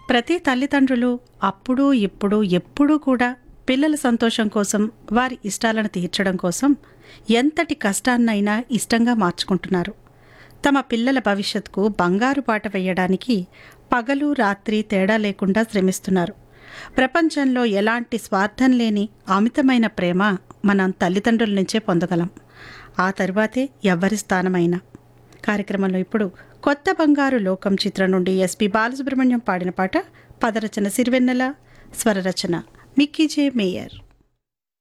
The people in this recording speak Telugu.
ప్రతి తల్లిదండ్రులు అప్పుడు ఇప్పుడు ఎప్పుడూ కూడా పిల్లల సంతోషం కోసం వారి ఇష్టాలను తీర్చడం కోసం ఎంతటి కష్టాన్నైనా ఇష్టంగా మార్చుకుంటున్నారు తమ పిల్లల భవిష్యత్తుకు బంగారు బాట వేయడానికి పగలు రాత్రి తేడా లేకుండా శ్రమిస్తున్నారు ప్రపంచంలో ఎలాంటి స్వార్థం లేని అమితమైన ప్రేమ మనం తల్లిదండ్రుల నుంచే పొందగలం ఆ తరువాతే ఎవ్వరి స్థానమైనా కార్యక్రమంలో ఇప్పుడు కొత్త బంగారు లోకం చిత్రం నుండి ఎస్పి బాలసుబ్రహ్మణ్యం పాడిన పాట పదరచన సిరివెన్నెల స్వరరచన మిక్కీ జే మేయర్